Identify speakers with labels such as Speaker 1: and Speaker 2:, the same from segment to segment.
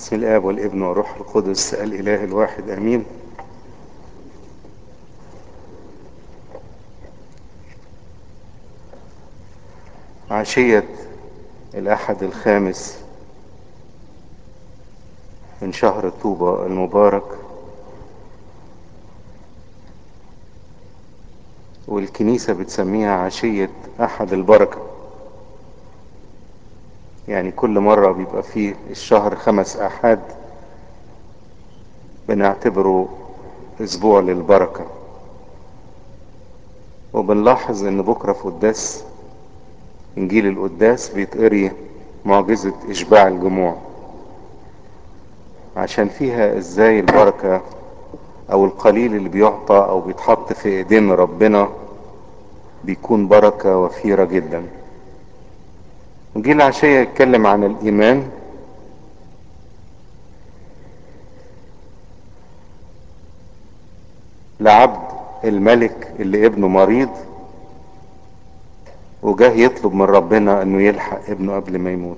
Speaker 1: بسم الآب والابن والروح القدس الإله الواحد آمين عشية الأحد الخامس من شهر طوبى المبارك والكنيسة بتسميها عشية أحد البركة يعني كل مرة بيبقى فيه الشهر خمس أحد بنعتبره أسبوع للبركة وبنلاحظ إن بكرة في قداس إنجيل القداس بيتقري معجزة إشباع الجموع عشان فيها إزاي البركة أو القليل اللي بيعطى أو بيتحط في إيدين ربنا بيكون بركة وفيرة جدا إنجيل العشية يتكلم عن الإيمان لعبد الملك اللي ابنه مريض وجاه يطلب من ربنا انه يلحق ابنه قبل ما يموت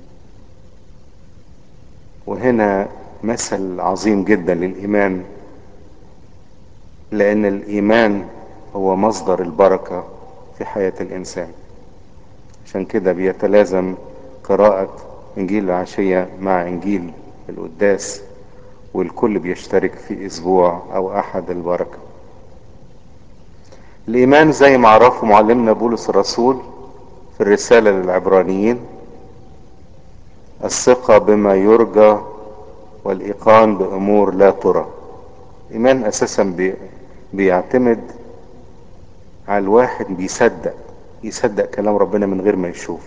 Speaker 1: وهنا مثل عظيم جدا للايمان لان الايمان هو مصدر البركه في حياه الانسان عشان كده بيتلازم قراءه انجيل العشيه مع انجيل القداس والكل بيشترك في اسبوع او احد البركه الايمان زي ما عرفه معلمنا بولس الرسول في الرساله للعبرانيين الثقه بما يرجى والايقان بامور لا ترى ايمان اساسا بي بيعتمد على الواحد بيصدق يصدق كلام ربنا من غير ما يشوف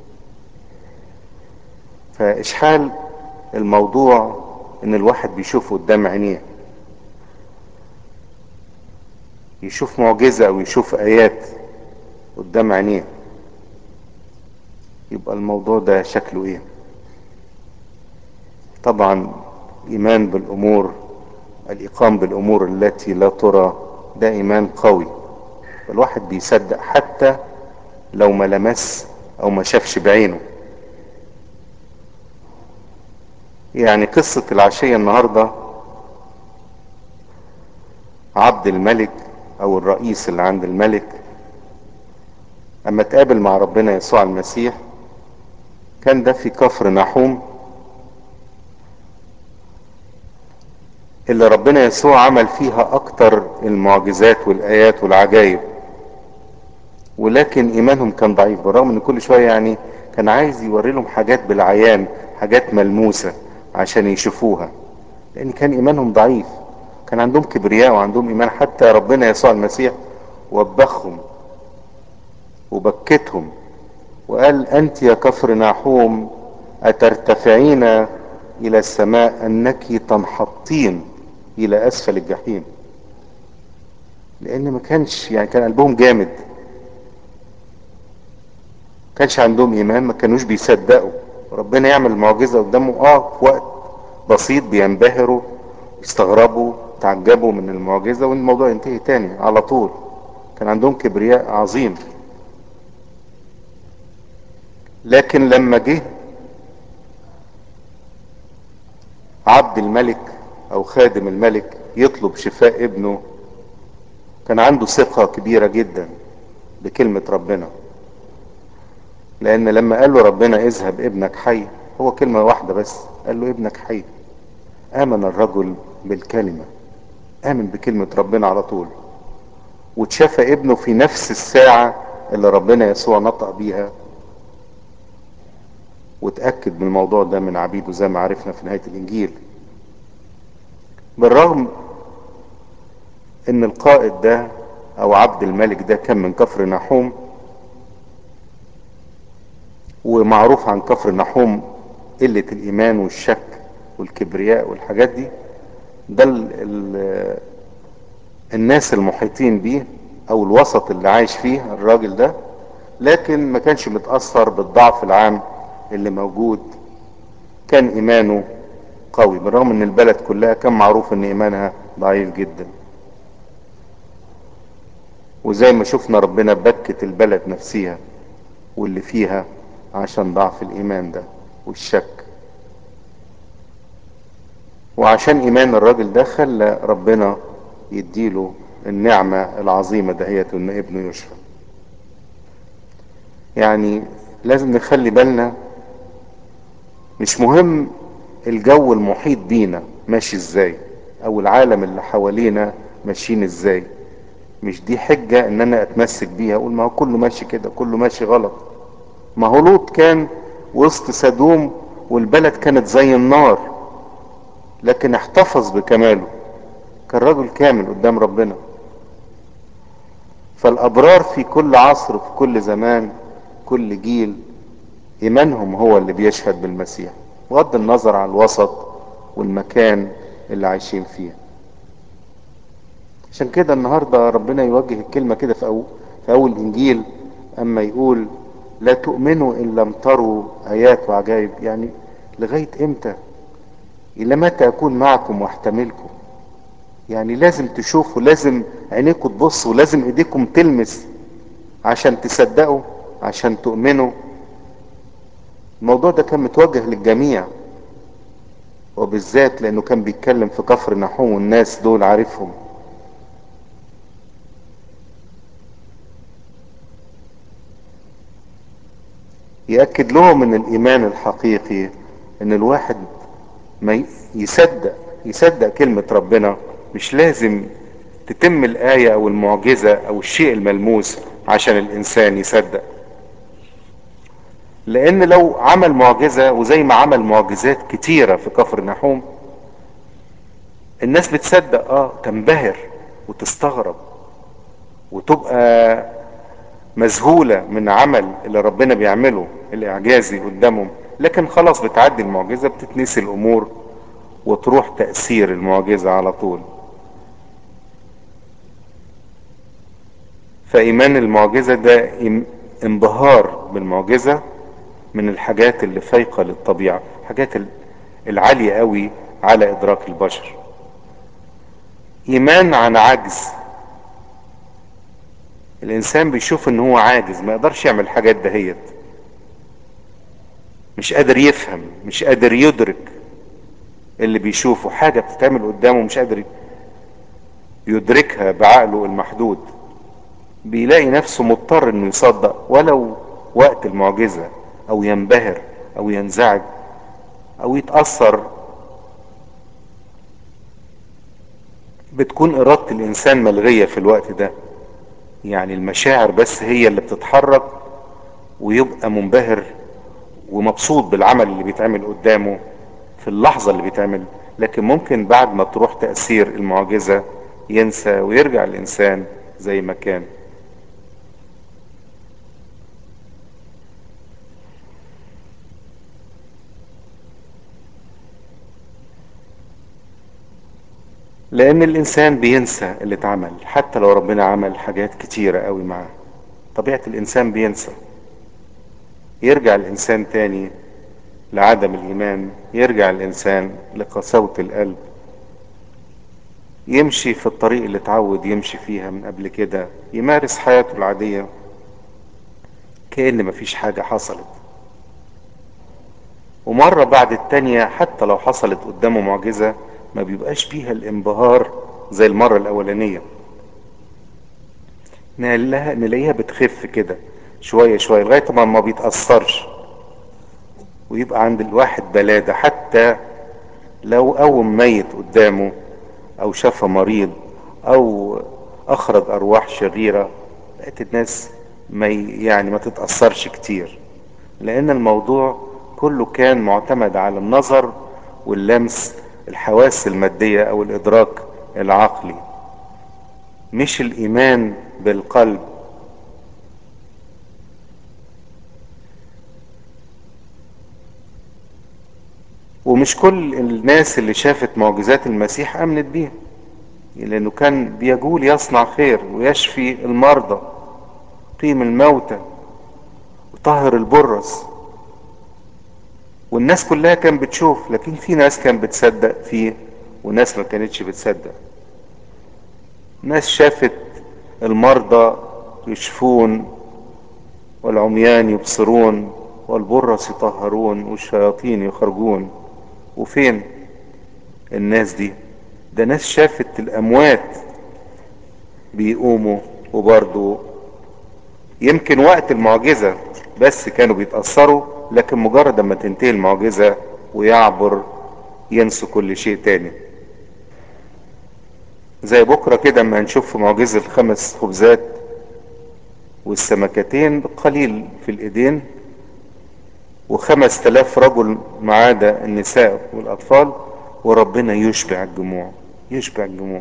Speaker 1: فاشحال الموضوع ان الواحد بيشوف قدام عينيه يشوف معجزة او يشوف ايات قدام عينيه يبقى الموضوع ده شكله ايه طبعا ايمان بالامور الاقام بالامور التي لا ترى ده ايمان قوي الواحد بيصدق حتى لو ما لمس او ما شافش بعينه يعني قصة العشية النهاردة عبد الملك او الرئيس اللي عند الملك اما تقابل مع ربنا يسوع المسيح كان ده في كفر نحوم اللي ربنا يسوع عمل فيها اكتر المعجزات والايات والعجائب ولكن ايمانهم كان ضعيف بالرغم ان كل شويه يعني كان عايز يوري لهم حاجات بالعيان حاجات ملموسه عشان يشوفوها لان كان ايمانهم ضعيف كان عندهم كبرياء وعندهم ايمان حتى ربنا يسوع المسيح وبخهم وبكتهم وقال انت يا كفر ناحوم اترتفعين الى السماء انك تنحطين الى اسفل الجحيم لان ما كانش يعني كان قلبهم جامد كانش عندهم ايمان ما كانوش بيصدقوا ربنا يعمل معجزه قدامهم اه في وقت بسيط بينبهروا يستغربوا تعجبوا من المعجزة والموضوع ينتهي تاني على طول كان عندهم كبرياء عظيم لكن لما جه عبد الملك او خادم الملك يطلب شفاء ابنه كان عنده ثقة كبيرة جدا بكلمة ربنا لان لما قال له ربنا اذهب ابنك حي هو كلمة واحدة بس قال له ابنك حي امن الرجل بالكلمة امن بكلمة ربنا على طول وتشافى ابنه في نفس الساعة اللي ربنا يسوع نطق بيها وتأكد من الموضوع ده من عبيده زي ما عرفنا في نهاية الانجيل بالرغم ان القائد ده او عبد الملك ده كان من كفر نحوم ومعروف عن كفر نحوم قلة الايمان والشك والكبرياء والحاجات دي ده ال ال الناس المحيطين بيه او الوسط اللي عايش فيه الراجل ده لكن ما كانش متأثر بالضعف العام اللي موجود كان ايمانه قوي بالرغم ان البلد كلها كان معروف ان ايمانها ضعيف جدا وزي ما شفنا ربنا بكت البلد نفسها واللي فيها عشان ضعف الايمان ده والشك وعشان ايمان الراجل ده خلى ربنا يديله النعمة العظيمة دهيت ان ابنه يشفى يعني لازم نخلي بالنا مش مهم الجو المحيط بينا ماشي ازاي او العالم اللي حوالينا ماشيين ازاي مش دي حجة ان انا اتمسك بيها اقول ما هو كله ماشي كده كله ماشي غلط ما هو لوط كان وسط سدوم والبلد كانت زي النار لكن احتفظ بكماله كان راجل كامل قدام ربنا فالابرار في كل عصر وفي كل زمان كل جيل ايمانهم هو اللي بيشهد بالمسيح بغض النظر عن الوسط والمكان اللي عايشين فيه عشان كده النهارده ربنا يوجه الكلمه كده في, أو في اول انجيل اما يقول لا تؤمنوا ان لم تروا ايات وعجائب يعني لغايه امتى الى متى اكون معكم واحتملكم يعني لازم تشوفوا لازم عينيكم تبص ولازم ايديكم تلمس عشان تصدقوا عشان تؤمنوا الموضوع ده كان متوجه للجميع وبالذات لانه كان بيتكلم في كفر نحوم والناس دول عارفهم يأكد لهم ان الايمان الحقيقي ان الواحد ما يصدق يصدق كلمة ربنا مش لازم تتم الآية او المعجزة او الشيء الملموس عشان الانسان يصدق لان لو عمل معجزة وزي ما عمل معجزات كتيرة في كفر نحوم الناس بتصدق اه تنبهر وتستغرب وتبقى مذهولة من عمل اللي ربنا بيعمله الاعجازي قدامهم لكن خلاص بتعدي المعجزة بتتنسي الامور وتروح تأثير المعجزة على طول فايمان المعجزة ده انبهار بالمعجزة من الحاجات اللي فايقة للطبيعة حاجات العالية قوي على ادراك البشر ايمان عن عجز الانسان بيشوف ان هو عاجز ما يقدرش يعمل الحاجات دهيت مش قادر يفهم مش قادر يدرك اللي بيشوفه حاجة بتتعمل قدامه مش قادر يدركها بعقله المحدود بيلاقي نفسه مضطر انه يصدق ولو وقت المعجزة او ينبهر او ينزعج او يتأثر بتكون ارادة الانسان ملغية في الوقت ده يعني المشاعر بس هي اللي بتتحرك ويبقى منبهر ومبسوط بالعمل اللي بيتعمل قدامه في اللحظة اللي بيتعمل لكن ممكن بعد ما تروح تأثير المعجزة ينسى ويرجع الإنسان زي ما كان لأن الإنسان بينسى اللي اتعمل حتى لو ربنا عمل حاجات كتيرة قوي معاه طبيعة الإنسان بينسى يرجع الإنسان تاني لعدم الإيمان يرجع الإنسان لقساوة القلب يمشي في الطريق اللي اتعود يمشي فيها من قبل كده يمارس حياته العادية كأن مفيش حاجة حصلت ومرة بعد التانية حتى لو حصلت قدامه معجزة ما بيبقاش فيها الانبهار زي المرة الأولانية نلاقيها بتخف كده شوية شوية لغاية ما ما بيتأثرش ويبقى عند الواحد بلادة حتى لو قوم ميت قدامه او شاف مريض او اخرج ارواح شريرة بقت الناس ما يعني ما تتأثرش كتير لان الموضوع كله كان معتمد على النظر واللمس الحواس المادية او الادراك العقلي مش الايمان بالقلب ومش كل الناس اللي شافت معجزات المسيح امنت بيها لانه كان بيجول يصنع خير ويشفي المرضى قيم الموتى وطهر البرص والناس كلها كان بتشوف لكن في ناس كان بتصدق فيه وناس ما كانتش بتصدق ناس شافت المرضى يشفون والعميان يبصرون والبرص يطهرون والشياطين يخرجون وفين الناس دي ده ناس شافت الاموات بيقوموا وبرضو يمكن وقت المعجزة بس كانوا بيتأثروا لكن مجرد ما تنتهي المعجزة ويعبر ينسوا كل شيء تاني زي بكرة كده اما هنشوف في معجزة الخمس خبزات والسمكتين قليل في الايدين وخمس تلاف رجل ما عدا النساء والاطفال وربنا يشبع الجموع يشبع الجموع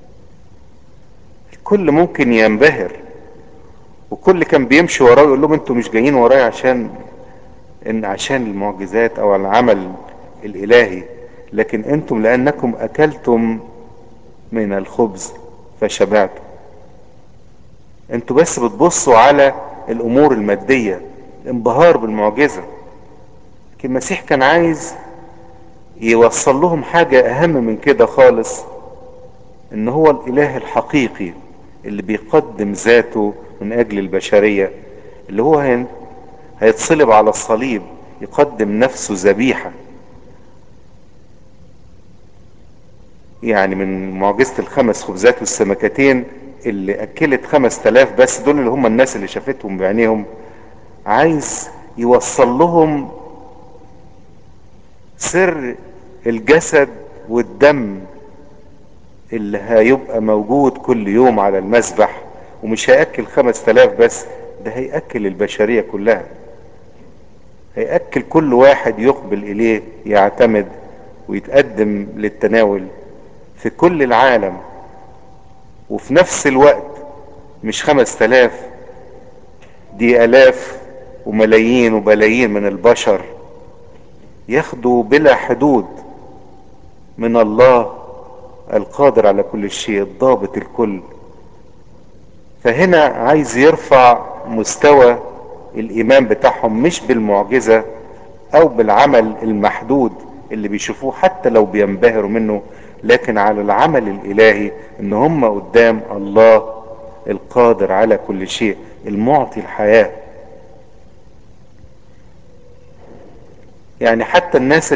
Speaker 1: الكل ممكن ينبهر وكل كان بيمشي وراه يقول لهم انتوا مش جايين ورايا عشان ان عشان المعجزات او العمل الالهي لكن انتم لانكم اكلتم من الخبز فشبعتم انتوا بس بتبصوا على الامور المادية الانبهار بالمعجزة لكن المسيح كان عايز يوصل لهم حاجة اهم من كده خالص ان هو الاله الحقيقي اللي بيقدم ذاته من اجل البشرية اللي هو هين هيتصلب على الصليب يقدم نفسه ذبيحة يعني من معجزة الخمس خبزات والسمكتين اللي اكلت خمس تلاف بس دول اللي هم الناس اللي شافتهم بعينيهم عايز يوصل لهم سر الجسد والدم اللي هيبقى موجود كل يوم على المسبح ومش هيأكل خمس تلاف بس ده هيأكل البشرية كلها هيأكل كل واحد يقبل إليه يعتمد ويتقدم للتناول في كل العالم وفي نفس الوقت مش خمس تلاف دي آلاف وملايين وبلايين من البشر ياخدوا بلا حدود من الله القادر على كل شيء الضابط الكل فهنا عايز يرفع مستوى الايمان بتاعهم مش بالمعجزة او بالعمل المحدود اللي بيشوفوه حتى لو بينبهروا منه لكن على العمل الالهي ان هم قدام الله القادر على كل شيء المعطي الحياة يعني حتى الناس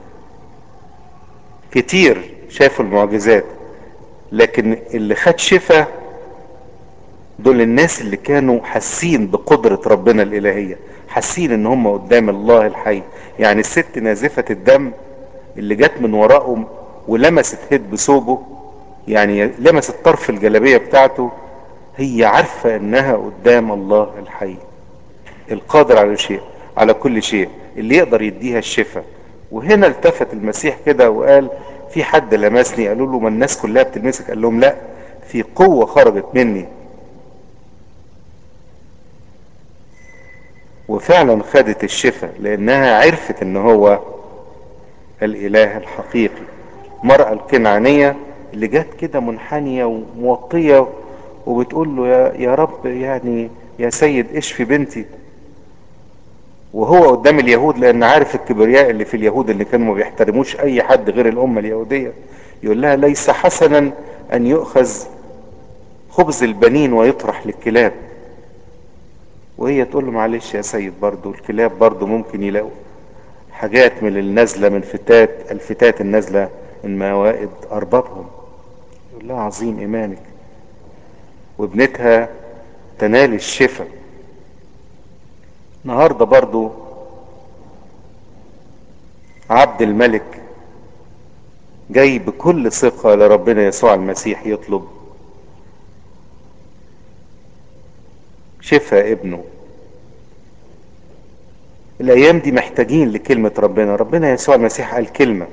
Speaker 1: كتير شافوا المعجزات لكن اللي خد شفا دول الناس اللي كانوا حاسين بقدرة ربنا الإلهية حاسين ان هم قدام الله الحي يعني الست نازفة الدم اللي جت من وراءهم ولمست هد بثوبه يعني لمست طرف الجلابية بتاعته هي عارفة انها قدام الله الحي القادر على شيء على كل شيء اللي يقدر يديها الشفاء وهنا التفت المسيح كده وقال في حد لمسني قالوا له ما الناس كلها بتلمسك قال لهم لا في قوة خرجت مني وفعلا خدت الشفاء لانها عرفت ان هو الاله الحقيقي المرأة الكنعانية اللي جت كده منحنية وموطية وبتقول له يا, يا رب يعني يا سيد اشفي بنتي وهو قدام اليهود لان عارف الكبرياء اللي في اليهود اللي كانوا ما بيحترموش اي حد غير الامه اليهوديه يقول لها ليس حسنا ان يؤخذ خبز البنين ويطرح للكلاب وهي تقول له معلش يا سيد برضو الكلاب برضو ممكن يلاقوا حاجات من النازله من فتات الفتات النازله من موائد اربابهم يقول لها عظيم ايمانك وابنتها تنال الشفاء النهاردة برضو عبد الملك جاي بكل ثقة لربنا يسوع المسيح يطلب شفاء ابنه الايام دي محتاجين لكلمة ربنا ربنا يسوع المسيح قال كلمة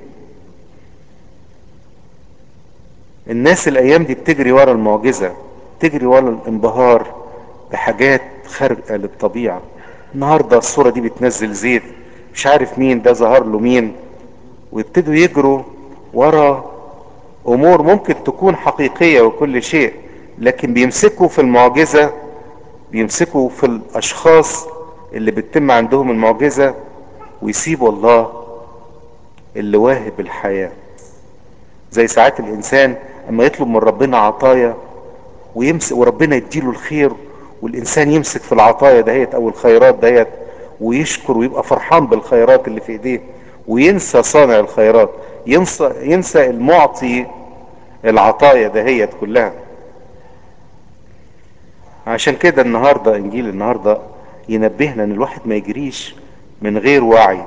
Speaker 1: الناس الايام دي بتجري ورا المعجزة تجري ورا الانبهار بحاجات خارقة للطبيعة النهارده الصورة دي بتنزل زيت مش عارف مين ده ظهر له مين ويبتدوا يجروا ورا امور ممكن تكون حقيقية وكل شيء لكن بيمسكوا في المعجزة بيمسكوا في الاشخاص اللي بتتم عندهم المعجزة ويسيبوا الله اللي واهب الحياة زي ساعات الانسان اما يطلب من ربنا عطايا ويمسك وربنا يديله الخير والانسان يمسك في العطايا دهيت او الخيرات دهيت ويشكر ويبقى فرحان بالخيرات اللي في ايديه وينسى صانع الخيرات ينسى, ينسى المعطي العطايا دهيت كلها عشان كده النهاردة انجيل النهاردة ينبهنا ان الواحد ما يجريش من غير وعي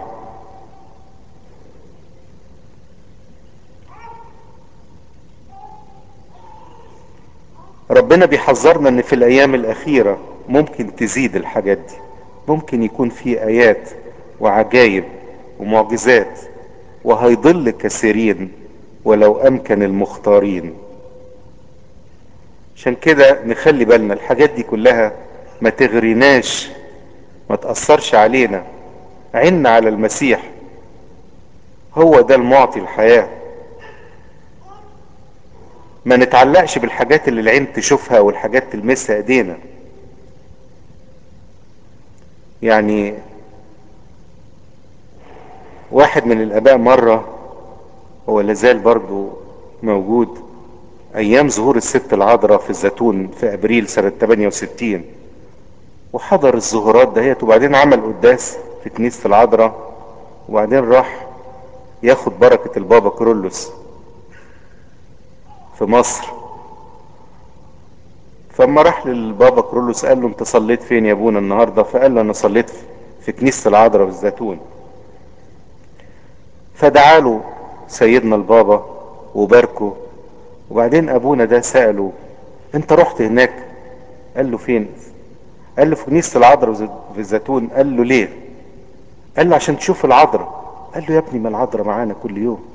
Speaker 1: ربنا بيحذرنا ان في الايام الاخيرة ممكن تزيد الحاجات دي ممكن يكون في ايات وعجائب ومعجزات وهيضل كثيرين ولو امكن المختارين عشان كده نخلي بالنا الحاجات دي كلها ما تغريناش ما تأثرش علينا عنا على المسيح هو ده المعطي الحياة ما نتعلقش بالحاجات اللي العين تشوفها والحاجات تلمسها ايدينا يعني واحد من الاباء مرة هو لازال برضو موجود ايام ظهور الست العذراء في الزيتون في ابريل سنة 68 وحضر الظهورات دهيت وبعدين عمل قداس في كنيسة العذراء وبعدين راح ياخد بركة البابا كرولوس في مصر فاما راح للبابا كرولوس قال له انت صليت فين يا ابونا النهارده فقال له انا صليت في كنيسة العذراء في الزيتون فدعا له سيدنا البابا وباركه وبعدين ابونا ده سأله انت رحت هناك قال له فين قال له في كنيسة العذراء في الزيتون قال له ليه قال له عشان تشوف العذراء قال له يا ابني ما العذراء معانا كل يوم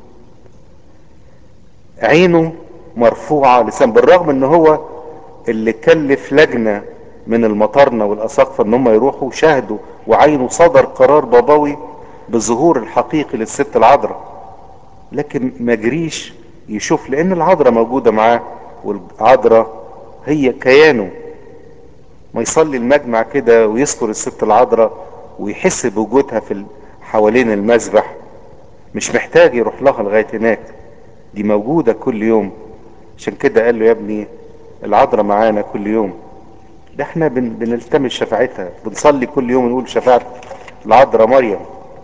Speaker 1: عينه مرفوعة لسان بالرغم ان هو اللي كلف لجنة من المطارنة والاساقفة ان هم يروحوا شاهدوا وعينه صدر قرار بابوي بالظهور الحقيقي للست العذراء لكن ما جريش يشوف لان العذراء موجودة معاه والعذراء هي كيانه ما يصلي المجمع كده ويذكر الست العذراء ويحس بوجودها في حوالين المذبح مش محتاج يروح لها لغاية هناك دي موجودة كل يوم عشان كده قال له يا ابني العذراء معانا كل يوم ده احنا بن بنلتمس شفاعتها بنصلي كل يوم نقول شفاعة العذراء مريم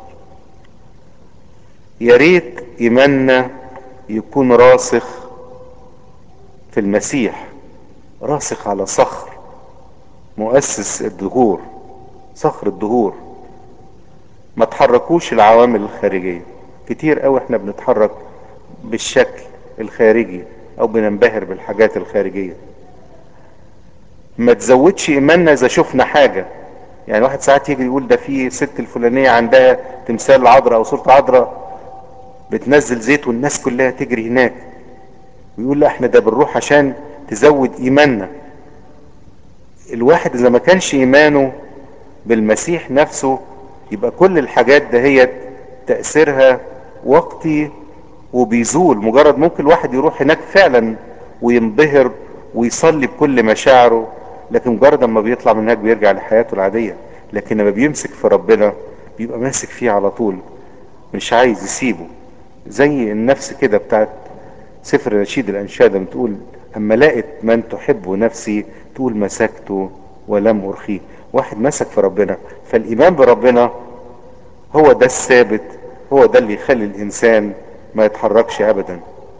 Speaker 1: يا ريت ايماننا يكون راسخ في المسيح راسخ على صخر مؤسس الدهور صخر الدهور ما تحركوش العوامل الخارجية كتير قوي احنا بنتحرك بالشكل الخارجي او بننبهر بالحاجات الخارجية ما تزودش ايماننا اذا شفنا حاجة يعني واحد ساعات يجي يقول ده في ست الفلانية عندها تمثال العذراء او صورة عذراء بتنزل زيت والناس كلها تجري هناك ويقول لا احنا ده بنروح عشان تزود ايماننا الواحد اذا ما كانش ايمانه بالمسيح نفسه يبقى كل الحاجات دهيت تأثيرها وقتي وبيزول مجرد ممكن الواحد يروح هناك فعلا وينبهر ويصلي بكل مشاعره لكن مجرد ما بيطلع من هناك بيرجع لحياته العادية لكن لما بيمسك في ربنا بيبقى ماسك فيه على طول مش عايز يسيبه زي النفس كده بتاعت سفر نشيد الأنشاد بتقول أما لقيت من تحب نفسي تقول مسكته ولم أرخيه واحد مسك في ربنا فالإيمان بربنا هو ده الثابت هو ده اللي يخلي الإنسان ما يتحركش أبدا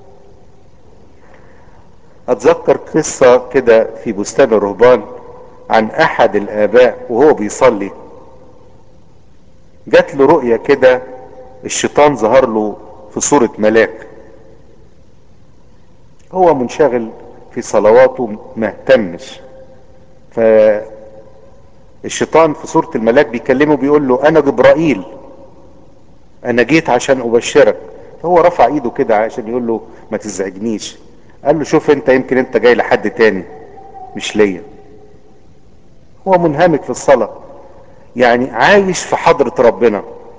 Speaker 1: أتذكر قصة كده في بستان الرهبان عن أحد الآباء وهو بيصلي جات له رؤية كده الشيطان ظهر له في صورة ملاك هو منشغل في صلواته ما اهتمش فالشيطان في صورة الملاك بيكلمه بيقول له انا جبرائيل انا جيت عشان ابشرك فهو رفع ايده كده عشان يقول له ما تزعجنيش قال له شوف انت يمكن انت جاي لحد تاني مش ليا هو منهمك في الصلاة يعني عايش في حضرة ربنا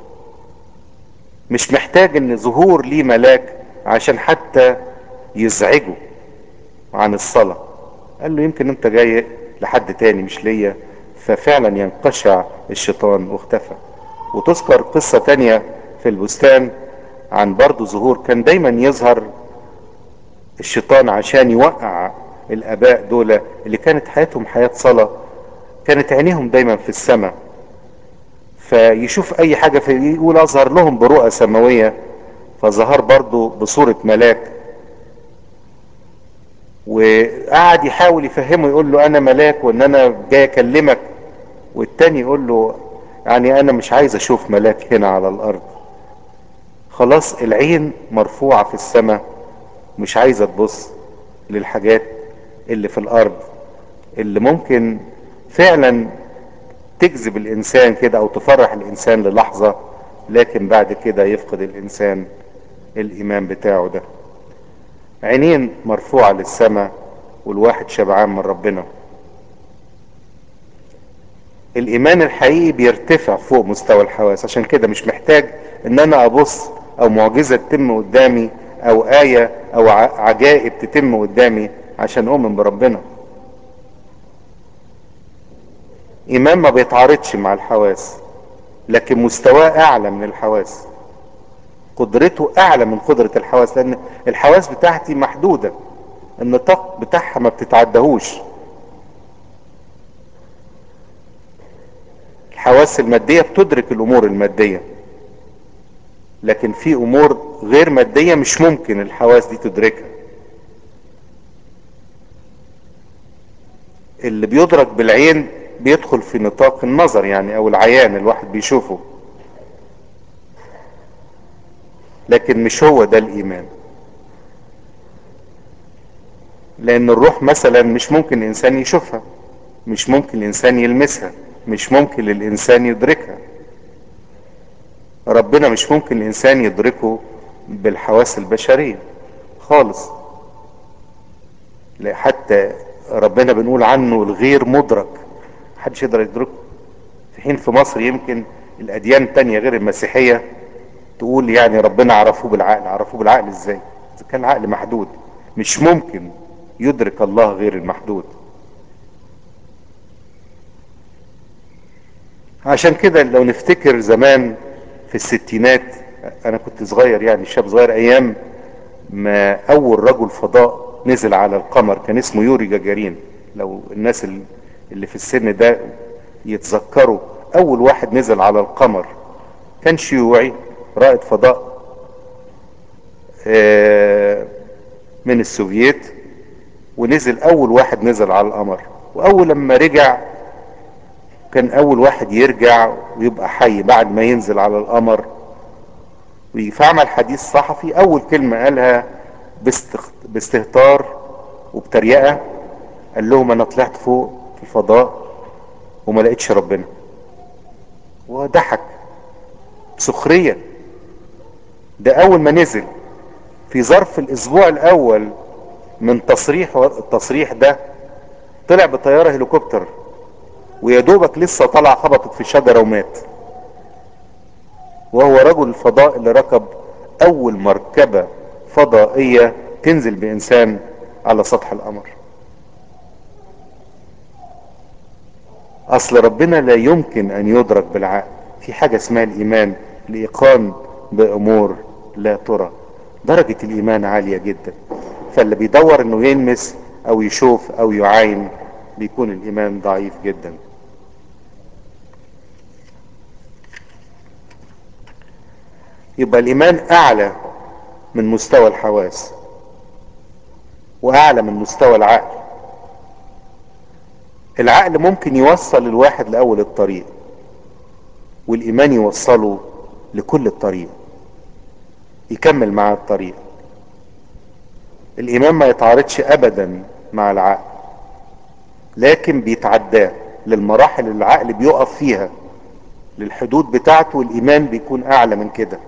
Speaker 1: مش محتاج ان ظهور ليه ملاك عشان حتى يزعجه عن الصلاة قال له يمكن انت جاي لحد تاني مش ليا ففعلا ينقشع الشيطان واختفى وتذكر قصة تانية في البستان عن برضه ظهور كان دايما يظهر الشيطان عشان يوقع الاباء دول اللي كانت حياتهم حياة صلاة كانت عينيهم دايما في السماء فيشوف اي حاجة فيقول اظهر لهم برؤى سماوية فظهر برضه بصورة ملاك وقعد يحاول يفهمه يقول له انا ملاك وان انا جاي اكلمك والتاني يقول له يعني انا مش عايز اشوف ملاك هنا على الارض خلاص العين مرفوعة في السماء مش عايزة تبص للحاجات اللي في الارض اللي ممكن فعلا تجذب الانسان كده او تفرح الانسان للحظة لكن بعد كده يفقد الانسان الايمان بتاعه ده عينين مرفوعة للسماء والواحد شبعان من ربنا الايمان الحقيقي بيرتفع فوق مستوى الحواس عشان كده مش محتاج ان انا ابص او معجزة تتم قدامي او آية او عجائب تتم قدامي عشان اؤمن بربنا ايمان ما بيتعارضش مع الحواس لكن مستواه اعلى من الحواس قدرته اعلى من قدرة الحواس لان الحواس بتاعتي محدودة النطاق بتاعها ما بتتعدهوش الحواس المادية بتدرك الامور المادية لكن في امور غير مادية مش ممكن الحواس دي تدركها اللي بيدرك بالعين بيدخل في نطاق النظر يعني او العيان الواحد بيشوفه لكن مش هو ده الايمان لان الروح مثلا مش ممكن الانسان يشوفها مش ممكن الانسان يلمسها مش ممكن الانسان يدركها ربنا مش ممكن الانسان يدركه بالحواس البشرية خالص لا حتى ربنا بنقول عنه الغير مدرك محدش يقدر يدركه في حين في مصر يمكن الاديان التانية غير المسيحية تقول يعني ربنا عرفوه بالعقل عرفوه بالعقل ازاي اذا كان العقل محدود مش ممكن يدرك الله غير المحدود عشان كده لو نفتكر زمان في الستينات انا كنت صغير يعني شاب صغير ايام ما اول رجل فضاء نزل على القمر كان اسمه يوري جاجارين لو الناس اللي في السن ده يتذكروا اول واحد نزل على القمر كان شيوعي رائد فضاء من السوفييت ونزل اول واحد نزل على القمر واول لما رجع كان اول واحد يرجع ويبقى حي بعد ما ينزل على القمر فعمل حديث صحفي اول كلمة قالها باستهتار وبتريقة قال لهم انا طلعت فوق في الفضاء وما لقيتش ربنا وضحك سخرية ده اول ما نزل في ظرف الاسبوع الاول من تصريح التصريح ده طلع بطيارة هليكوبتر ويا دوبك لسه طلع خبطت في شجرة ومات وهو رجل الفضاء اللي ركب اول مركبة فضائية تنزل بانسان على سطح القمر اصل ربنا لا يمكن ان يدرك بالعقل في حاجة اسمها الايمان الايقان بامور لا ترى درجة الايمان عالية جدا فاللي بيدور انه يلمس او يشوف او يعاين بيكون الايمان ضعيف جدا يبقى الايمان اعلى من مستوى الحواس واعلى من مستوى العقل العقل ممكن يوصل الواحد لاول الطريق والايمان يوصله لكل الطريق يكمل معاه الطريق الايمان ما يتعارضش ابدا مع العقل لكن بيتعداه للمراحل اللي العقل بيقف فيها للحدود بتاعته والايمان بيكون اعلى من كده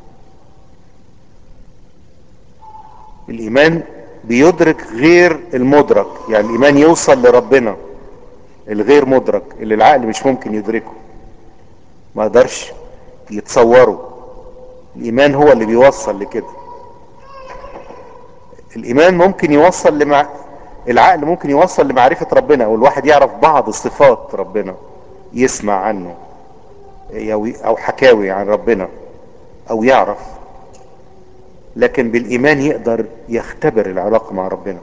Speaker 1: الايمان بيدرك غير المدرك يعني الايمان يوصل لربنا الغير مدرك اللي العقل مش ممكن يدركه ما قدرش يتصوره الايمان هو اللي بيوصل لكده الايمان ممكن يوصل لمع العقل ممكن يوصل لمعرفة ربنا او الواحد يعرف بعض صفات ربنا يسمع عنه او حكاوي عن ربنا او يعرف لكن بالايمان يقدر يختبر العلاقة مع ربنا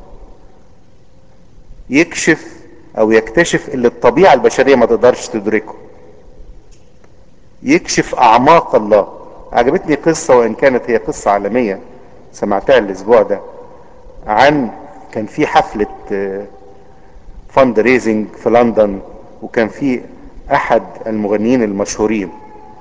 Speaker 1: يكشف او يكتشف اللي الطبيعة البشرية ما تقدرش تدركه يكشف اعماق الله عجبتني قصة وان كانت هي قصة عالمية سمعتها الاسبوع ده عن كان في حفلة فند ريزنج في لندن وكان في احد المغنيين المشهورين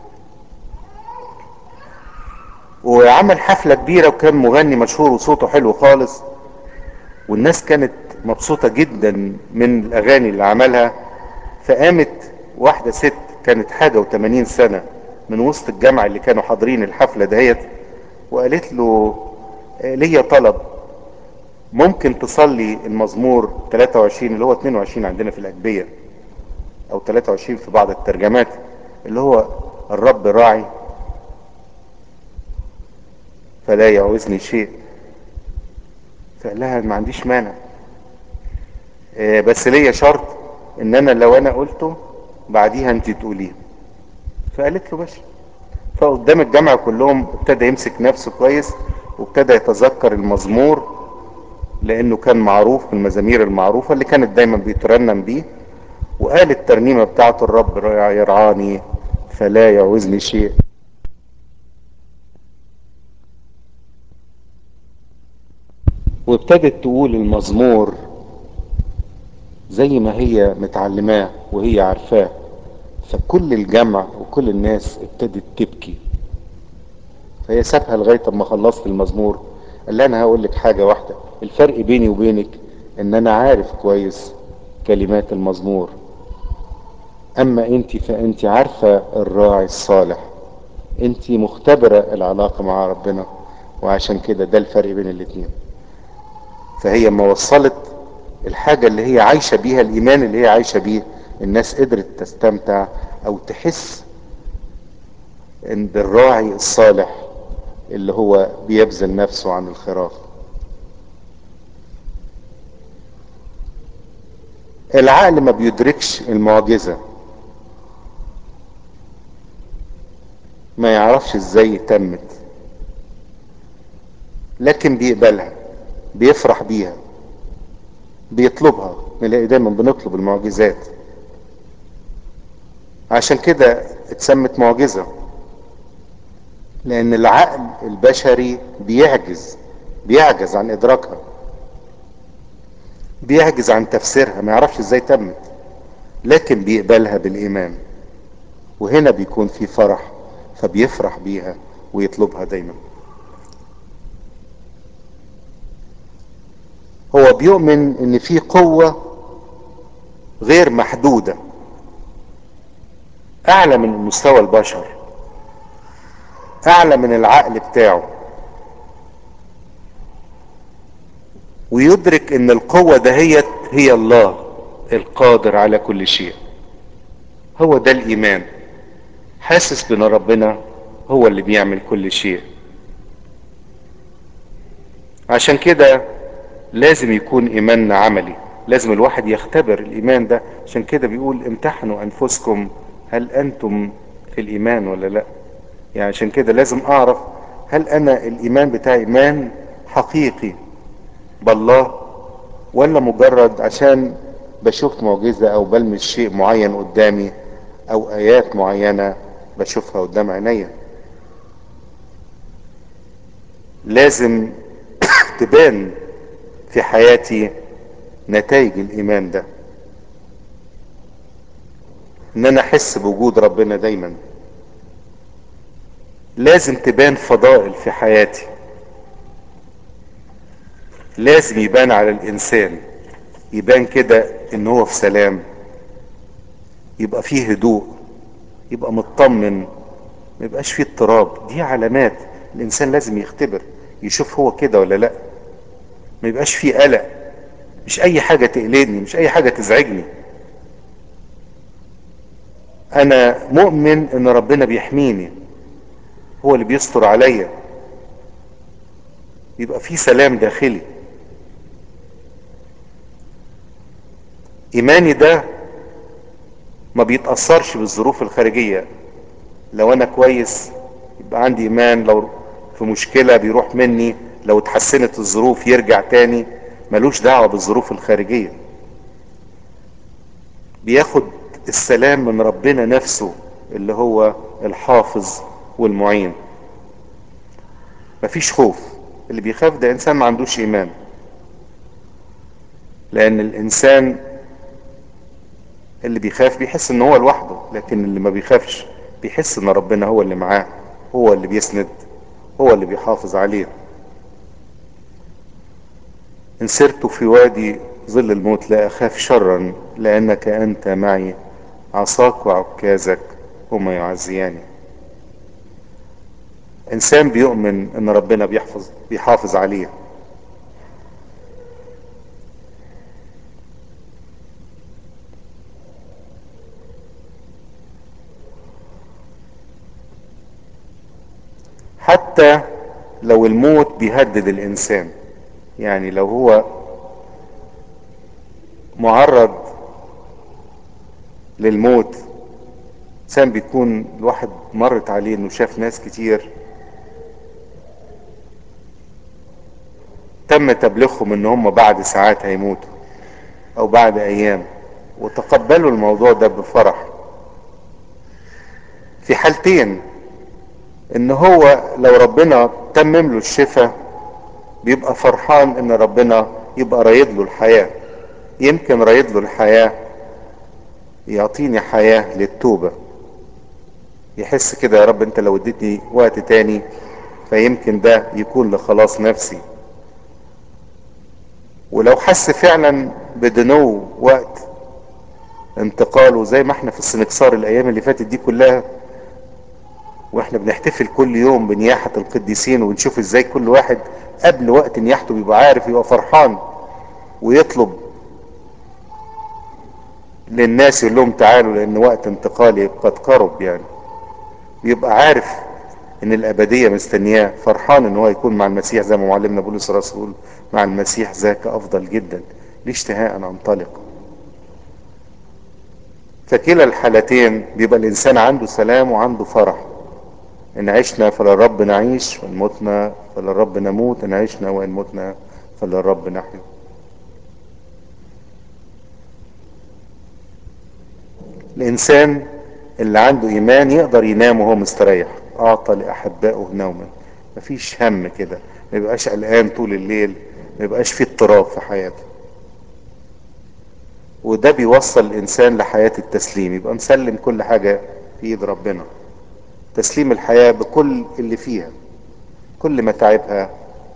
Speaker 1: وعمل حفلة كبيرة وكان مغني مشهور وصوته حلو خالص والناس كانت مبسوطة جدا من الاغاني اللي عملها فقامت واحدة ست كانت حاجة وثمانين سنة من وسط الجامعة اللي كانوا حاضرين الحفلة دهيت وقالت له ليا طلب ممكن تصلي المزمور 23 اللي هو 22 عندنا في الأجبية أو 23 في بعض الترجمات اللي هو الرب راعي فلا يعوزني شيء فقال لها ما عنديش مانع بس ليا شرط ان انا لو انا قلته بعديها انت تقوليه فقالت له ماشي فقدام الجامعة كلهم ابتدى يمسك نفسه كويس وابتدى يتذكر المزمور لانه كان معروف من المزامير المعروفة اللي كانت دايما بيترنم بيه وقال الترنيمة بتاعته الرب يرعاني فلا يعوزني شيء وابتدت تقول المزمور زي ما هي متعلماه وهي عارفاه فكل الجمع وكل الناس ابتدت تبكي فهي سابها لغايه اما خلصت المزمور قال لها انا هقول لك حاجه واحده الفرق بيني وبينك ان انا عارف كويس كلمات المزمور اما انت فانت عارفه الراعي الصالح انت مختبره العلاقه مع ربنا وعشان كده ده الفرق بين الاتنين فهي ما وصلت الحاجة اللي هي عايشة بيها الإيمان اللي هي عايشة بيه الناس قدرت تستمتع أو تحس إن بالراعي الصالح اللي هو بيبذل نفسه عن الخراف العقل ما بيدركش المعجزة ما يعرفش ازاي تمت لكن بيقبلها بيفرح بيها بيطلبها نلاقي دايما بنطلب المعجزات عشان كده اتسمت معجزة لان العقل البشري بيعجز بيعجز عن ادراكها بيعجز عن تفسيرها ما يعرفش ازاي تمت لكن بيقبلها بالايمان وهنا بيكون في فرح فبيفرح بيها ويطلبها دايما هو بيؤمن ان في قوة غير محدودة اعلى من مستوى البشر اعلى من العقل بتاعه ويدرك ان القوة دهيت هي الله القادر على كل شيء هو ده الايمان حاسس بان ربنا هو اللي بيعمل كل شيء عشان كده لازم يكون ايماننا عملي لازم الواحد يختبر الايمان ده عشان كده بيقول امتحنوا انفسكم هل انتم في الايمان ولا لا يعني عشان كده لازم اعرف هل انا الايمان بتاعي ايمان حقيقي بالله ولا مجرد عشان بشوف معجزة او بلمس شيء معين قدامي او ايات معينة بشوفها قدام عينيا لازم تبان في حياتي نتائج الايمان ده ان انا احس بوجود ربنا دايما لازم تبان فضائل في حياتي لازم يبان على الانسان يبان كده ان هو في سلام يبقى فيه هدوء يبقى مطمن ما يبقاش فيه اضطراب دي علامات الانسان لازم يختبر يشوف هو كده ولا لا ما يبقاش فيه قلق مش اي حاجة تقلقني مش اي حاجة تزعجني انا مؤمن ان ربنا بيحميني هو اللي بيستر عليا يبقى في سلام داخلي ايماني ده ما بيتأثرش بالظروف الخارجية لو انا كويس يبقى عندي ايمان لو في مشكلة بيروح مني لو اتحسنت الظروف يرجع تاني ملوش دعوة بالظروف الخارجية بياخد السلام من ربنا نفسه اللي هو الحافظ والمعين مفيش خوف اللي بيخاف ده انسان ما عندوش ايمان لان الانسان اللي بيخاف بيحس ان هو لوحده لكن اللي ما بيخافش بيحس ان ربنا هو اللي معاه هو اللي بيسند هو اللي بيحافظ عليه ان سرت في وادي ظل الموت لا اخاف شرا لانك انت معي عصاك وعكازك هما يعزياني انسان بيؤمن ان ربنا بيحفظ بيحافظ عليه حتى لو الموت بيهدد الانسان يعني لو هو معرض للموت انسان بيكون الواحد مرت عليه انه شاف ناس كتير تم تبليغهم ان هم بعد ساعات هيموتوا او بعد ايام وتقبلوا الموضوع ده بفرح في حالتين ان هو لو ربنا تمم له الشفاء بيبقى فرحان ان ربنا يبقى رايد له الحياة يمكن رايد له الحياة يعطيني حياة للتوبة يحس كده يا رب انت لو اديتني وقت تاني فيمكن ده يكون لخلاص نفسي ولو حس فعلا بدنو وقت انتقاله زي ما احنا في السنكسار الايام اللي فاتت دي كلها واحنا بنحتفل كل يوم بنياحة القديسين ونشوف ازاي كل واحد قبل وقت نياحته بيبقى عارف يبقى فرحان ويطلب للناس يقول لهم تعالوا لان وقت انتقالي قد قرب يعني يبقى عارف ان الابدية مستنياه فرحان ان هو يكون مع المسيح زي ما معلمنا بولس الرسول مع المسيح ذاك افضل جدا ليه اشتهاء ان انطلق فكلا الحالتين بيبقى الانسان عنده سلام وعنده فرح ان عشنا فللرب نعيش وان متنا فللرب نموت ان عشنا وان متنا فللرب نحيا الانسان اللي عنده ايمان يقدر ينام وهو مستريح اعطى لاحبائه نوما مفيش هم كده ما يبقاش قلقان طول الليل ما يبقاش فيه اضطراب في حياته وده بيوصل الانسان لحياة التسليم يبقى مسلم كل حاجة في ايد ربنا تسليم الحياة بكل اللي فيها كل متاعبها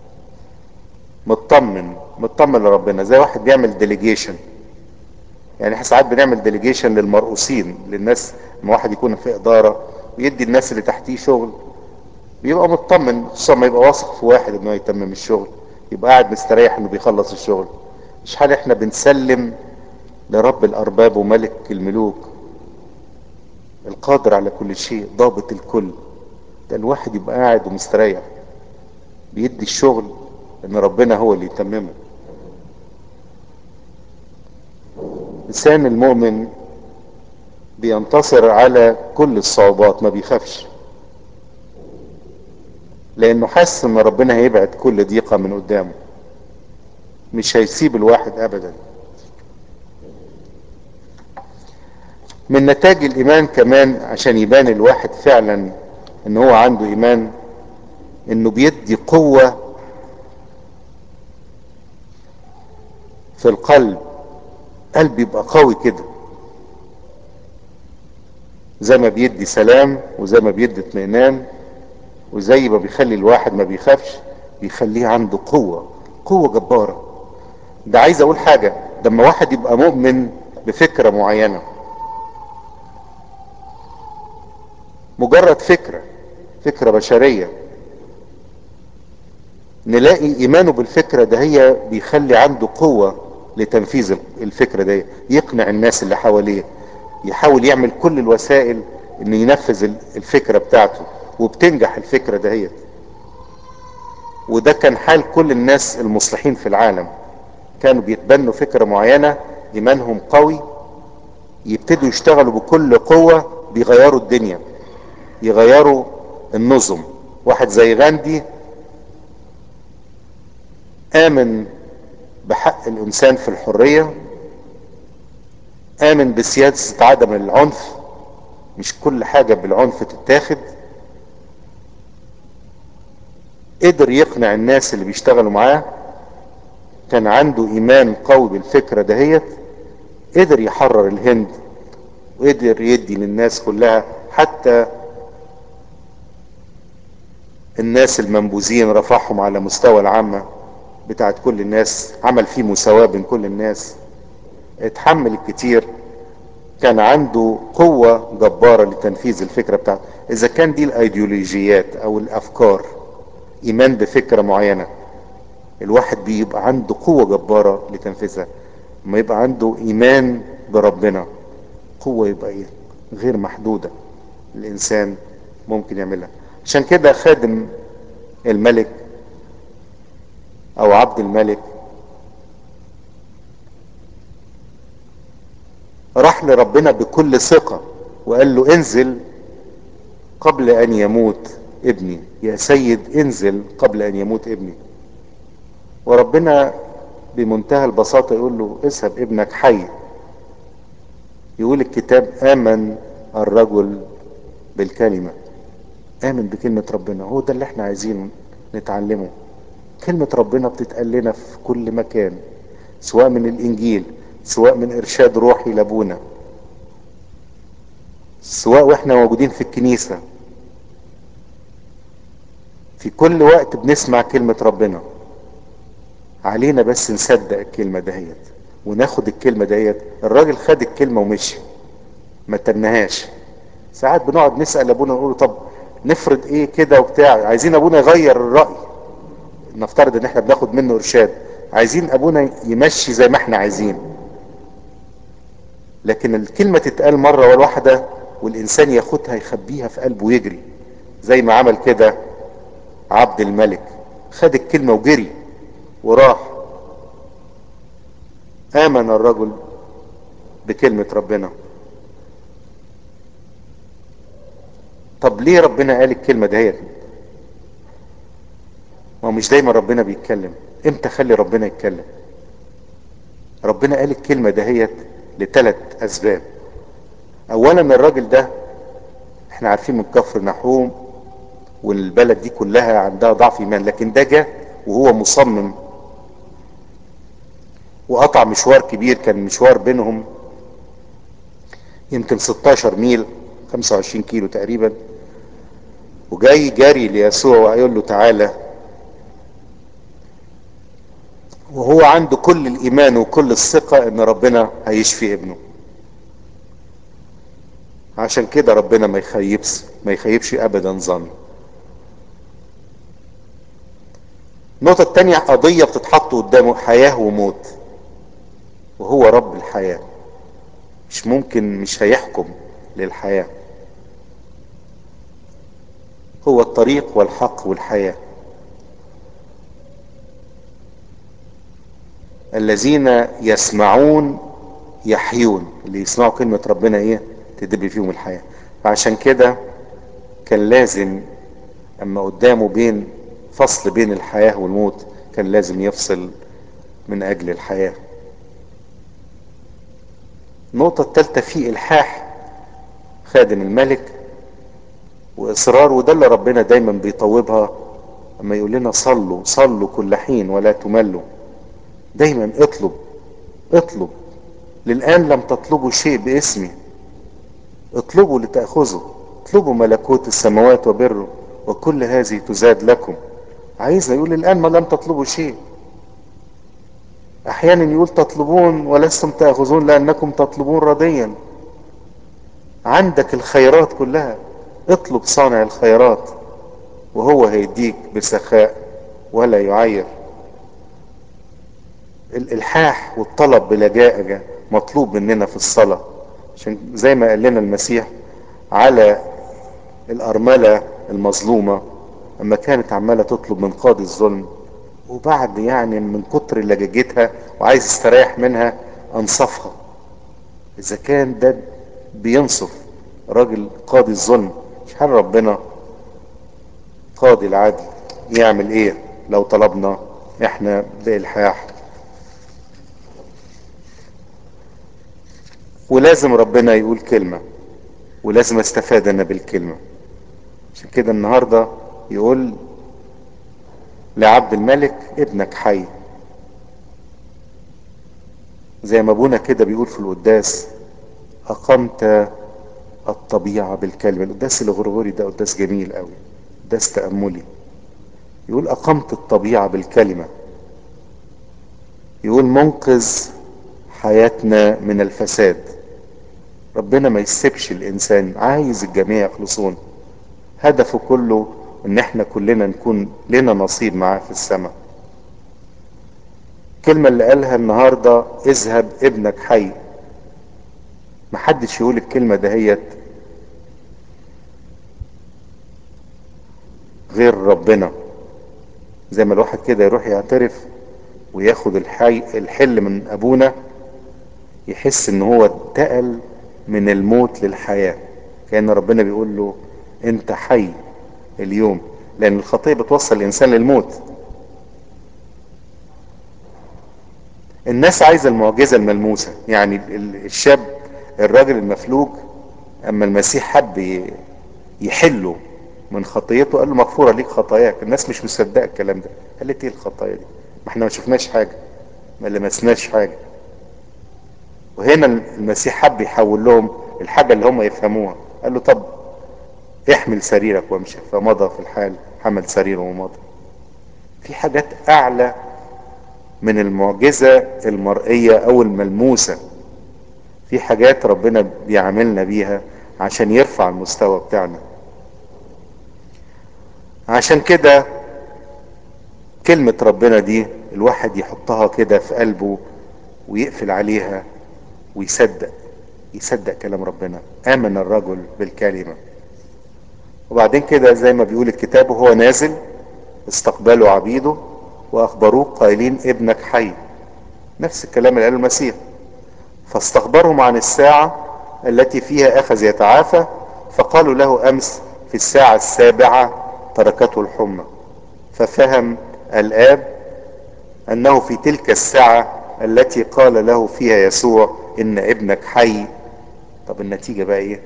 Speaker 1: مطمن مطمن لربنا زي واحد بيعمل ديليجيشن يعني احنا ساعات بنعمل ديليجيشن للمرؤوسين للناس لما واحد يكون في اداره ويدي الناس اللي تحتيه شغل بيبقى مطمن خصوصا ما يبقى واثق في واحد انه يتمم الشغل يبقى قاعد مستريح انه بيخلص الشغل مش حال احنا بنسلم لرب الارباب وملك الملوك القادر على كل شيء ضابط الكل ده الواحد يبقى قاعد ومستريح بيدي الشغل ان ربنا هو اللي يتممه لسان المؤمن بينتصر على كل الصعوبات ما بيخافش لانه حاسس ان ربنا هيبعد كل ضيقة من قدامه مش هيسيب الواحد ابدا من نتاج الايمان كمان عشان يبان الواحد فعلا ان هو عنده ايمان انه بيدي قوة في القلب قلب يبقى قوي كده زي ما بيدي سلام وزي ما بيدي اطمئنان وزي ما بيخلي الواحد ما بيخافش بيخليه عنده قوة قوة جبارة ده عايز اقول حاجة لما واحد يبقى مؤمن بفكرة معينة مجرد فكرة فكرة بشرية نلاقي ايمانه بالفكرة ده هي بيخلي عنده قوة لتنفيذ الفكرة دي يقنع الناس اللي حواليه يحاول يعمل كل الوسائل انه ينفذ الفكرة بتاعته وبتنجح الفكرة دهيت وده كان حال كل الناس المصلحين في العالم كانوا بيتبنوا فكرة معينة ايمانهم قوي يبتدوا يشتغلوا بكل قوة بيغيروا الدنيا يغيروا النظم واحد زي غاندي امن بحق الانسان في الحرية امن بسياسة عدم العنف مش كل حاجة بالعنف تتاخد قدر يقنع الناس اللي بيشتغلوا معاه كان عنده ايمان قوي بالفكرة دهيت قدر يحرر الهند وقدر يدي للناس كلها حتى الناس المنبوذين رفعهم على مستوى العامة بتاعت كل الناس عمل فيه مساواة بين كل الناس اتحمل الكتير كان عنده قوة جبارة لتنفيذ الفكرة بتاعته اذا كان دي الايديولوجيات او الافكار ايمان بفكرة معينة الواحد بيبقى عنده قوة جبارة لتنفيذها ما يبقى عنده ايمان بربنا قوة يبقى ايه غير محدودة الانسان ممكن يعملها عشان كده خادم الملك او عبد الملك راح لربنا بكل ثقة وقال له انزل قبل ان يموت ابني يا سيد انزل قبل ان يموت ابني وربنا بمنتهى البساطة يقول له اذهب ابنك حي يقول الكتاب امن الرجل بالكلمة امن بكلمة ربنا هو ده اللي احنا عايزين نتعلمه كلمة ربنا بتتقال لنا في كل مكان سواء من الانجيل سواء من ارشاد روحي لابونا سواء واحنا موجودين في الكنيسة في كل وقت بنسمع كلمة ربنا علينا بس نصدق الكلمة دهيت وناخد الكلمة دهيت الراجل خد الكلمة ومشي ما تنهاش ساعات بنقعد نسأل ابونا نقول طب نفرض ايه كده وبتاع عايزين ابونا يغير الرأي نفترض ان احنا بناخد منه ارشاد عايزين ابونا يمشي زي ما احنا عايزين لكن الكلمة تتقال مرة واحدة والانسان ياخدها يخبيها في قلبه ويجري زي ما عمل كده عبد الملك خد الكلمة وجري وراح آمن الرجل بكلمة ربنا طب ليه ربنا قال الكلمة دهيت ما هو مش دايما ربنا بيتكلم امتى خلي ربنا يتكلم ربنا قال الكلمة دهيت لثلاث اسباب اولا الراجل ده احنا عارفين من كفر نحوم والبلد دي كلها عندها ضعف ايمان لكن ده جه وهو مصمم وقطع مشوار كبير كان مشوار بينهم يمكن 16 ميل 25 كيلو تقريبا وجاي جاري ليسوع ويقول له تعالى وهو عنده كل الايمان وكل الثقة ان ربنا هيشفي ابنه عشان كده ربنا ما يخيبش ما يخيبش ابدا ظن النقطة التانية قضية بتتحط قدامه حياة وموت وهو رب الحياة مش ممكن مش هيحكم للحياة هو الطريق والحق والحياة الذين يسمعون يحيون اللي يسمعوا كلمة ربنا ايه تدب فيهم الحياة فعشان كده كان لازم اما قدامه بين فصل بين الحياة والموت كان لازم يفصل من اجل الحياة النقطة الثالثة في الحاح خادم الملك واصرار وده اللي ربنا دايما بيطوبها اما يقول لنا صلوا صلوا كل حين ولا تملوا دايما اطلب اطلب للآن لم تطلبوا شيء باسمي اطلبوا لتأخذوا اطلبوا ملكوت السماوات وبره وكل هذه تزاد لكم عايزنا يقول الآن ما لم تطلبوا شيء احيانا يقول تطلبون ولستم تأخذون لأنكم تطلبون رضيا عندك الخيرات كلها اطلب صانع الخيرات وهو هيديك بسخاء ولا يعير الالحاح والطلب بلجاء مطلوب مننا في الصلاة عشان زي ما قال لنا المسيح على الارملة المظلومة اما كانت عمالة تطلب من قاضي الظلم وبعد يعني من كتر لجاجتها وعايز يستريح منها انصفها اذا كان ده بينصف راجل قاضي الظلم مش حال ربنا قاضي العدل يعمل ايه لو طلبنا احنا بإلحاح ولازم ربنا يقول كلمة ولازم استفاد انا بالكلمة عشان كده النهاردة يقول لعبد الملك ابنك حي زي ما ابونا كده بيقول في القداس اقمت الطبيعة بالكلمة القداس الغرغوري ده قداس جميل قوي قداس تأملي يقول اقمت الطبيعة بالكلمة يقول منقذ حياتنا من الفساد ربنا ما يسيبش الانسان عايز الجميع يخلصون هدفه كله ان احنا كلنا نكون لنا نصيب معاه في السماء الكلمة اللي قالها النهاردة اذهب ابنك حي محدش يقول الكلمة دهيت غير ربنا زي ما الواحد كده يروح يعترف وياخد الحي الحل من ابونا يحس ان هو انتقل من الموت للحياة كأن ربنا بيقول له انت حي اليوم لان الخطية بتوصل الانسان للموت الناس عايزة المعجزة الملموسة يعني الشاب الراجل المفلوج اما المسيح حب يحله من خطيته قال له مغفورة ليك خطاياك الناس مش مصدقة الكلام ده قالت ايه الخطايا دي ما احنا ما شفناش حاجة ما لمسناش حاجة وهنا المسيح حب يحول لهم الحاجة اللي هم يفهموها قال له طب احمل سريرك وامشي فمضى في الحال حمل سريره ومضى في حاجات اعلى من المعجزة المرئية او الملموسة في حاجات ربنا بيعاملنا بيها عشان يرفع المستوى بتاعنا عشان كده كلمة ربنا دي الواحد يحطها كده في قلبه ويقفل عليها ويصدق يصدق كلام ربنا آمن الرجل بالكلمة وبعدين كده زي ما بيقول الكتاب وهو نازل استقبلوا عبيده واخبروه قائلين ابنك حي نفس الكلام اللي قاله المسيح فاستخبرهم عن الساعة التي فيها اخذ يتعافى فقالوا له امس في الساعة السابعة تركته الحمى ففهم الاب انه في تلك الساعة التي قال له فيها يسوع ان ابنك حي طب النتيجة بقى ايه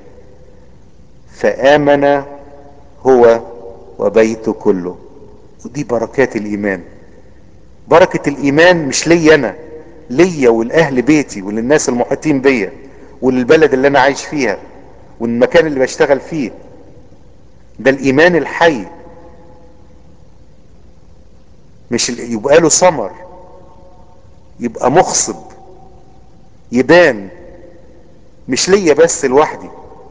Speaker 1: فآمن هو وبيته كله ودي بركات الايمان بركة الايمان مش ليا انا ليا والاهل بيتي وللناس المحيطين بيا وللبلد اللي انا عايش فيها والمكان اللي بشتغل فيه ده الايمان الحي مش يبقى له ثمر يبقى مخصب يبان مش ليا بس لوحدي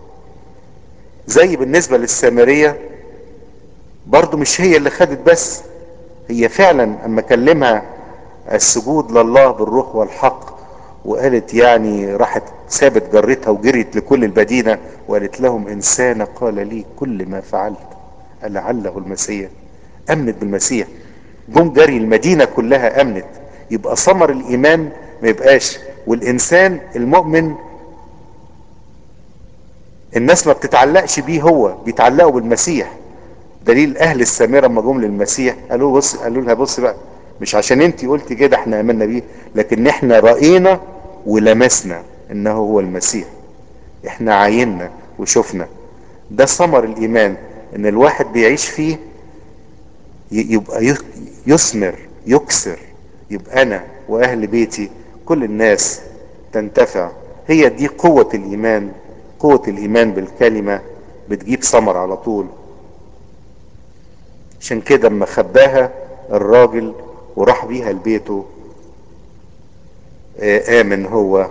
Speaker 1: زي بالنسبة للسامرية برضو مش هي اللي خدت بس هي فعلا اما كلمها السجود لله بالروح والحق وقالت يعني راحت سابت جرتها وجريت لكل المدينة وقالت لهم انسانة قال لي كل ما فعلت لعله المسيح امنت بالمسيح جم جري المدينة كلها امنت يبقى ثمر الايمان ما يبقاش والانسان المؤمن الناس ما بتتعلقش بيه هو بيتعلقوا بالمسيح دليل اهل السامره لما جم للمسيح قالوا بص قالوا لها بص بقى مش عشان انت قلت كده احنا امنا بيه لكن احنا راينا ولمسنا انه هو المسيح احنا عاينا وشفنا ده ثمر الايمان ان الواحد بيعيش فيه يبقى يثمر يكسر يبقى انا واهل بيتي كل الناس تنتفع هي دي قوة الايمان قوة الايمان بالكلمة بتجيب ثمر على طول عشان كده اما خباها الراجل وراح بيها لبيته امن هو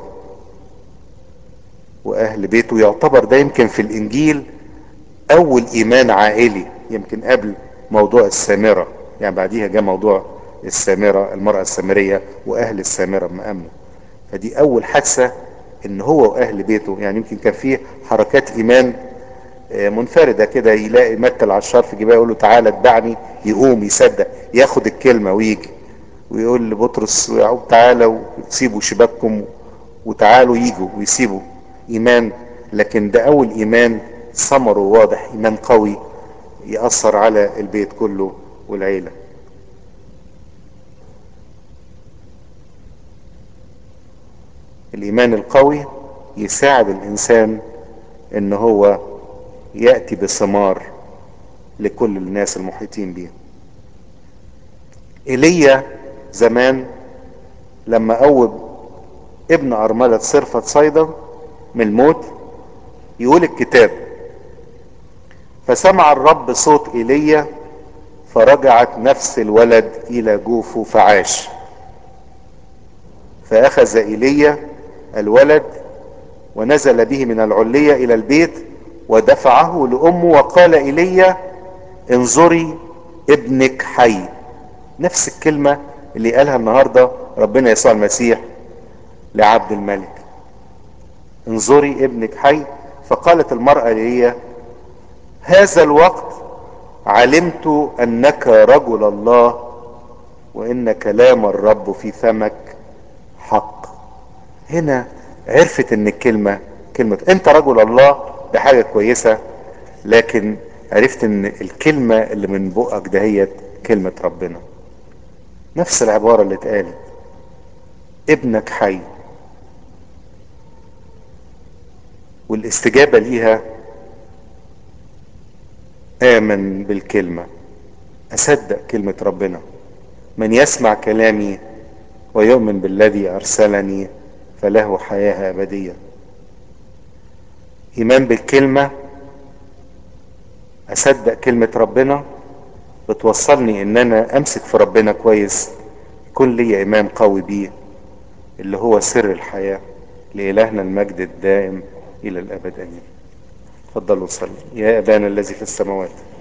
Speaker 1: واهل بيته يعتبر ده يمكن في الانجيل اول ايمان عائلي يمكن قبل موضوع السامرة يعني بعديها جاء موضوع السامرة المرأة السامرية واهل السامرة ما امنوا فدي اول حادثة ان هو واهل بيته يعني يمكن كان فيه حركات ايمان منفردة كده يلاقي متى العشار في جباه يقول له تعالى اتبعني يقوم يصدق ياخد الكلمة ويجي ويقول لبطرس ويعقوب تعالى وسيبوا شباككم وتعالوا يجوا ويسيبوا ايمان لكن ده اول ايمان ثمره واضح ايمان قوي يأثر على البيت كله والعيلة الايمان القوي يساعد الانسان ان هو يأتي بثمار لكل الناس المحيطين بيه ايليا زمان لما قوب ابن ارملة صرفة صيدا من الموت يقول الكتاب فسمع الرب صوت ايليا فرجعت نفس الولد الى جوفه فعاش فاخذ ايليا الولد ونزل به من العلية الى البيت ودفعه لامه وقال ايليا انظري ابنك حي نفس الكلمة اللي قالها النهاردة ربنا يسوع المسيح لعبد الملك انظري ابنك حي فقالت المرأة لي هذا الوقت علمت انك رجل الله وان كلام الرب في فمك حق هنا عرفت ان الكلمة كلمة انت رجل الله ده حاجة كويسة لكن عرفت ان الكلمة اللي من بقك دهيت كلمة ربنا نفس العبارة اللي اتقالت ابنك حي والاستجابة ليها آمن بالكلمة أصدق كلمة ربنا من يسمع كلامي ويؤمن بالذي أرسلني فله حياة أبدية إيمان بالكلمة أصدق كلمة ربنا بتوصلني إن أنا أمسك في ربنا كويس يكون لي إيمان قوي بيه اللي هو سر الحياة لإلهنا المجد الدائم إلى الأبد آمين تفضلوا نصلي يا أبانا الذي في السماوات